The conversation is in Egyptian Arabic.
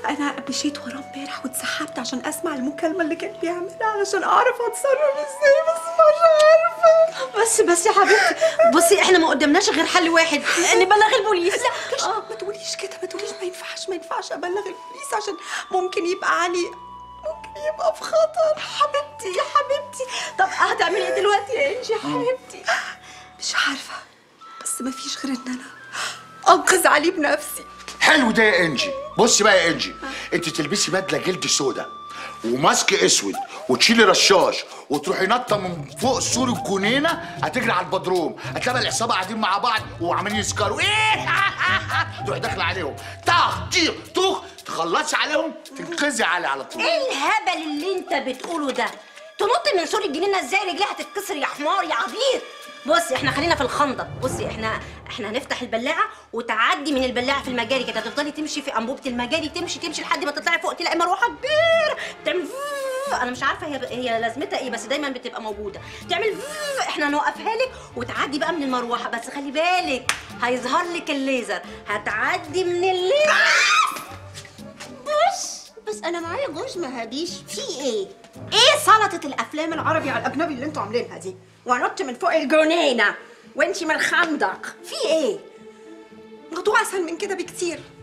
انا مشيت وراه امبارح واتسحبت عشان اسمع المكالمه اللي كان بيعملها علشان اعرف اتصرف ازاي بس مش عارفه بس بس يا حبيبتي بصي احنا ما قدامناش غير حل واحد نبلغ البوليس لا ما تقوليش كده ما تقوليش ما ينفعش ما ينفعش ابلغ البوليس عشان ممكن يبقى علي ممكن يبقى في خطر حبيبتي يا حبيبتي طب هتعملي ايه دلوقتي يا انجي يا حبيبتي مش عارفه بس ما فيش غير ان انا انقذ علي بنفسي حلو ده يا انجي بصي بقى يا انجي انت تلبسي بدله جلد سودا وماسك اسود وتشيلي رشاش وتروحي نطه من فوق سور الجنينه هتجري على البدروم هتلاقي العصابه قاعدين مع بعض وعمالين يسكروا ايه تروحي داخله عليهم طخ طيخ طخ تخلصي عليهم تنقذي علي على طول ايه الهبل اللي انت بتقوله ده تنط من سور الجنينه ازاي رجليها هتتكسر يا حمار يا عبيط بصي احنا خلينا في الخندق بصي احنا احنا هنفتح البلاعه وتعدي من البلاعه في المجاري كده تفضلي تمشي في انبوبه المجاري تمشي تمشي لحد ما تطلعي فوق تلاقي مروحه كبيره تعمل فووو. انا مش عارفه هي هي لازمتها ايه بس دايما بتبقى موجوده تعمل فووو. احنا هنوقفها لك وتعدي بقى من المروحه بس خلي بالك هيظهر لك الليزر هتعدي من الليزر بس بس انا معايا جوز ما هديش في ايه ايه سلطه الافلام العربي على الاجنبي اللي انتوا عاملينها دي وانط من فوق الجنينه وانتي من الخندق في ايه موضوع اسهل من كده بكتير